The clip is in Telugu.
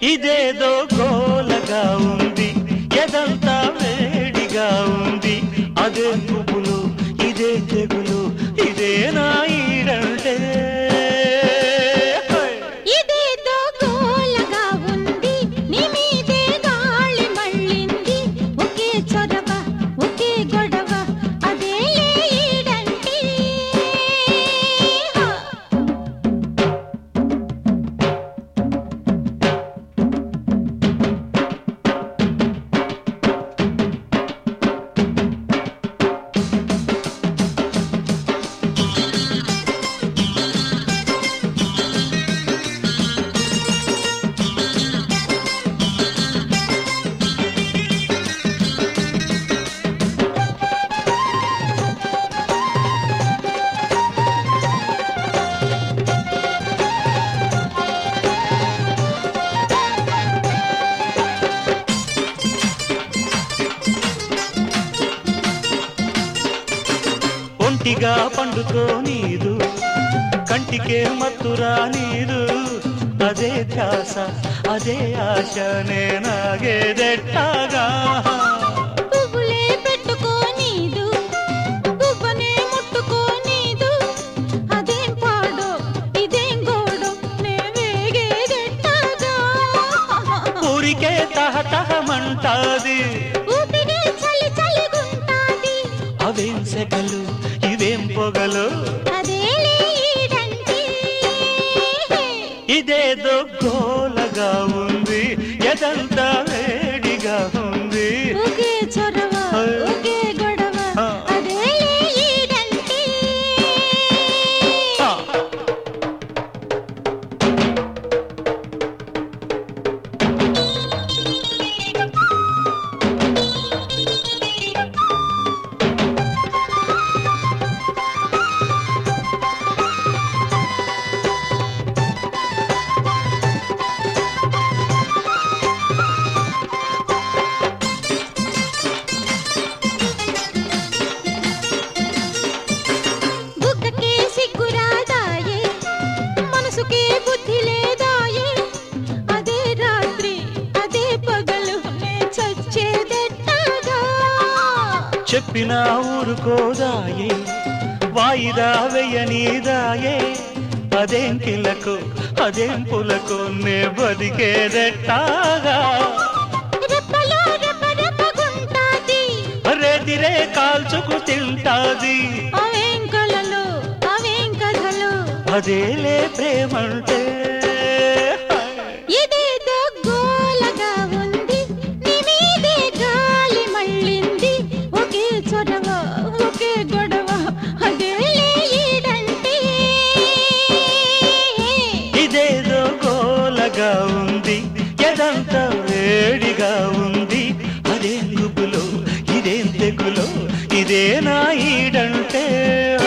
ఇదేదో గోలగా ఉంది ఎదంతా వేడిగా ఉంది అదే పువ్వులు ఇదే తెగులు ఇదే నా ఈడంటే ఇదేదో గోలగా ఉంది నీ మీదే గాలి మళ్ళింది ఒకే చొరవ ఒకే గొడవ అదే ఈడంటే ఒంటిగా పండుకో నీదు కంటికే మత్తురా నీదు అదే ధ్యాస అదే ఆశ నేనాగేదెట్టాగా పువ్వులే పెట్టుకోనీదు పువ్వనే ముట్టుకోనీదు అదేం పాడో ఇదేం గోడో నే వేగేదెట్టాగా ఊరికే తహతహమంటాది ఊపిరే చలి చలిగుంటాది అవేం సెగలు ఇవేం పొగలు అదేలే ఈడంటే ఇదేదో గోలగా ఉంది ఎదంతా వేడిగా ఉంది ఒకే చొరవ ఒకే గొడవ అదేలే ఈడంటే ఆ. బుగ్గకే సిగ్గురాదాయే మనసుకే బుద్ధి లేదాయే అదే రాత్రి అదే పగలు నే చచ్చేదెట్టాగా చెప్పిన ఊరుకోదాయే వాయిదా వెయ్యనీదాయే అదేం కిలకు అదేం పులకు నే బతికేదెట్టాగా రెప్పలో రెప్ప రెప్పగుంటాది రేతిరే కాల్చుకు తింటాది అవేం కలలు అవేం కథలు అదేలే ప్రేమంటే ఇదేదో గోలగా ఉంది నీ మీదే గాలి మళ్ళింది ఒకే చొరవ ఒకే గొడవ అదేలే ఈడంటే ఇదేదో గోలగా ఉంది ఎదంతా వేడిగా ఉంది అదేం గుబులో ఇదేం తెగులో ఇదే నా ఈడంటే